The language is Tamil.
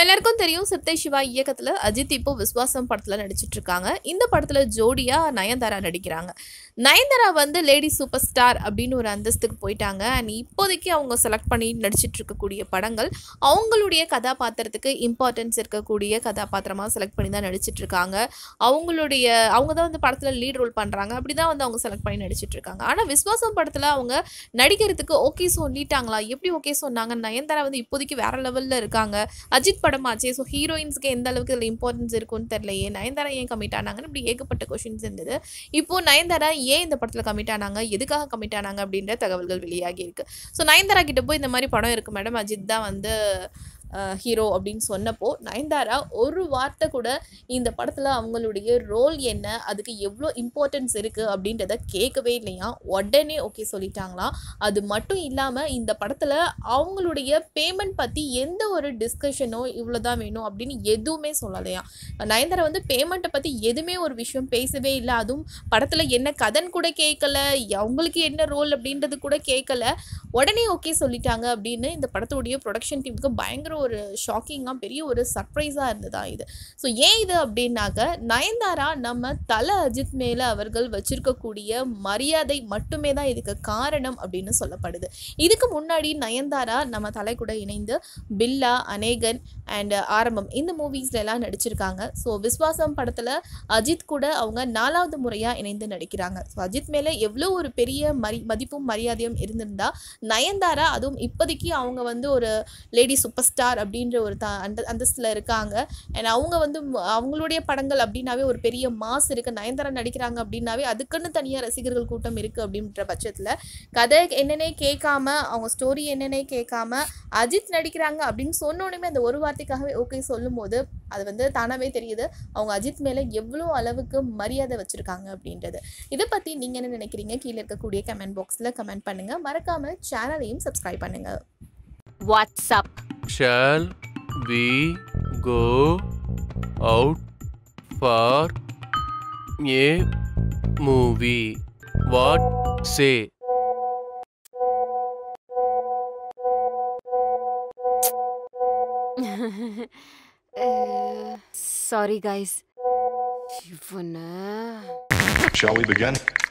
எல்லாருக்கும் தெரியும் சித்தை சிவா இயக்கத்துல அஜித் இப்போ விஸ்வாசம் படத்துல நடிச்சிட்டு இருக்காங்க இந்த படத்துல ஜோடியா நயன்தாரா நடிக்கிறாங்க நயன்தாரா வந்து லேடி சூப்பர் ஸ்டார் அப்படின்னு ஒரு அந்தஸ்துக்கு போயிட்டாங்க அண்ட் இப்போதைக்கு அவங்க செலக்ட் பண்ணி நடிச்சிட்டு இருக்கக்கூடிய படங்கள் அவங்களுடைய கதாபாத்திரத்துக்கு இம்பார்ட்டன்ஸ் இருக்கக்கூடிய கதாபாத்திரமா செலக்ட் பண்ணி தான் நடிச்சிட்டு இருக்காங்க அவங்களுடைய அவங்க தான் வந்து படத்துல லீட் ரோல் பண்றாங்க அப்படிதான் வந்து அவங்க செலக்ட் பண்ணி நடிச்சிட்டு இருக்காங்க ஆனா விஸ்வாசம் படத்துல அவங்க நடிக்கிறதுக்கு ஓகே சொல்லிட்டாங்களா எப்படி ஓகே சொன்னாங்க நயன்தாரா வந்து இப்போதைக்கு வேற லெவல்ல இருக்காங்க அஜித் படமாச்சே ஸோ ஹீரோயின்ஸ்க்கு எந்த அளவுக்கு இதில் இம்பார்ட்டன்ஸ் இருக்கும்னு தெரியலையே நயன்தாரா ஏன் கமிட் ஆனாங்கன்னு இப்படி ஏகப்பட்ட கொஷின்ஸ் இருந்தது இப்போ நயன்தாரா ஏன் இந்த படத்தில் கமிட் ஆனாங்க எதுக்காக கமிட் ஆனாங்க அப்படின்ற தகவல்கள் வெளியாகி இருக்கு ஸோ நயன்தாரா கிட்ட போய் இந்த மாதிரி படம் இருக்கு மேடம் அஜித் தான் வந்து ஹீரோ அப்படின்னு சொன்னப்போ நயன்தாரா ஒரு வார்த்தை கூட இந்த படத்தில் அவங்களுடைய ரோல் என்ன அதுக்கு எவ்வளோ இம்பார்ட்டன்ஸ் இருக்குது அப்படின்றத கேட்கவே இல்லையா உடனே ஓகே சொல்லிட்டாங்களாம் அது மட்டும் இல்லாமல் இந்த படத்தில் அவங்களுடைய பேமெண்ட் பற்றி எந்த ஒரு டிஸ்கஷனோ இவ்வளோ தான் வேணும் அப்படின்னு எதுவுமே சொல்லலையா நயன்தாரா வந்து பேமெண்ட்டை பற்றி எதுவுமே ஒரு விஷயம் பேசவே இல்லை அதுவும் படத்தில் என்ன கதன் கூட கேட்கல அவங்களுக்கு என்ன ரோல் அப்படின்றது கூட கேட்கல உடனே ஓகே சொல்லிட்டாங்க அப்படின்னு இந்த படத்துடைய ப்ரொடக்ஷன் டீமுக்கு பயங்கர ஒரு ஷாக்கிங்காக பெரிய ஒரு சர்ப்ரைஸாக இருந்ததா இது ஸோ ஏன் இது அப்படின்னாக்க நயன்தாரா நம்ம தல அஜித் மேலே அவர்கள் வச்சிருக்கக்கூடிய மரியாதை மட்டுமே தான் இதுக்கு காரணம் அப்படின்னு சொல்லப்படுது இதுக்கு முன்னாடி நயன்தாரா நம்ம தலை கூட இணைந்து பில்லா அநேகன் அண்ட் ஆரம்பம் இந்த மூவிஸ்ல எல்லாம் நடிச்சிருக்காங்க ஸோ விஸ்வாசம் படத்தில் அஜித் கூட அவங்க நாலாவது முறையாக இணைந்து நடிக்கிறாங்க ஸோ அஜித் மேலே எவ்வளோ ஒரு பெரிய மரி மதிப்பும் மரியாதையும் இருந்திருந்தா நயன்தாரா அதுவும் இப்போதைக்கு அவங்க வந்து ஒரு லேடி சூப்பர் ஸ்டார் அப்படின்ற ஒரு த அந்த அந்தஸ்தில் இருக்காங்க அண்ட் அவங்க வந்து ம- அவங்களுடைய படங்கள் அப்படின்னாவே ஒரு பெரிய மாஸ் இருக்குது நயன்தாரா நடிக்கிறாங்க அப்படின்னாவே அதுக்குன்னு தனியாக ரசிகர்கள் கூட்டம் இருக்குது அப்படின்ற பட்சத்தில் கதை என்னன்னே கேட்காம அவங்க ஸ்டோரி என்னன்னே கேட்காம அஜித் நடிக்கிறாங்க அப்படின்னு சொன்னோடனே அந்த ஒரு வார்த்தைக்காகவே ஓகே சொல்லும்போது அது வந்து தானாகவே தெரியுது அவங்க அஜித் மேலே எவ்வளோ அளவுக்கு மரியாதை வச்சுருக்காங்க அப்படின்றது இதை பற்றி நீங்கள் என்ன நினைக்கிறீங்க கீழே இருக்கக்கூடிய கமெண்ட் பாக்ஸில் கமெண்ட் பண்ணுங்கள் மறக்காமல் சேனலையும் சப்ஸ்கிரைப் பண்ணுங்கள் What's up? Shall we go out for a movie? What say? uh, sorry, guys. இவனை Shall we begin?